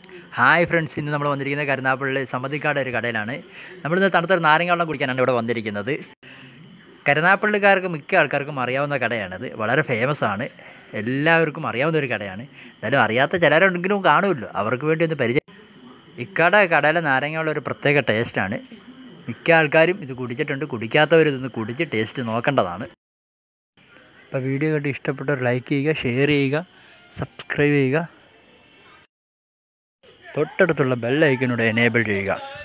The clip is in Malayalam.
ഹായ് ഫ്രണ്ട്സ് ഇന്ന് നമ്മൾ വന്നിരിക്കുന്നത് കരുനാപ്പള്ളി സമ്മതിക്കാട് ഒരു കടയിലാണ് നമ്മളിന്ന് തണുത്തൊരു നാരങ്ങ വെള്ളം കുടിക്കാനാണ് ഇവിടെ വന്നിരിക്കുന്നത് കരുനാപ്പള്ളിക്കാർക്ക് മിക്ക ആൾക്കാർക്കും അറിയാവുന്ന കടയാണിത് വളരെ ഫേമസ് ആണ് എല്ലാവർക്കും അറിയാവുന്ന ഒരു കടയാണ് എന്നാലും അറിയാത്ത ചിലരുണ്ടെങ്കിലും കാണുമല്ലോ അവർക്ക് വേണ്ടി ഒന്ന് പരിചയം ഇക്കട കടയിലെ നാരങ്ങ വെള്ളം ഒരു പ്രത്യേക ടേസ്റ്റാണ് മിക്ക ആൾക്കാരും ഇത് കുടിച്ചിട്ടുണ്ട് കുടിക്കാത്തവർ ഇതൊന്ന് കുടിച്ച് ടേസ്റ്റ് നോക്കേണ്ടതാണ് അപ്പോൾ വീഡിയോ കണ്ട് ഇഷ്ടപ്പെട്ടവർ ലൈക്ക് ചെയ്യുക ഷെയർ ചെയ്യുക സബ്സ്ക്രൈബ് ചെയ്യുക തൊട്ടടുത്തുള്ള ബെൽ ഐക്കനോട് എനേബിൾ ചെയ്യുക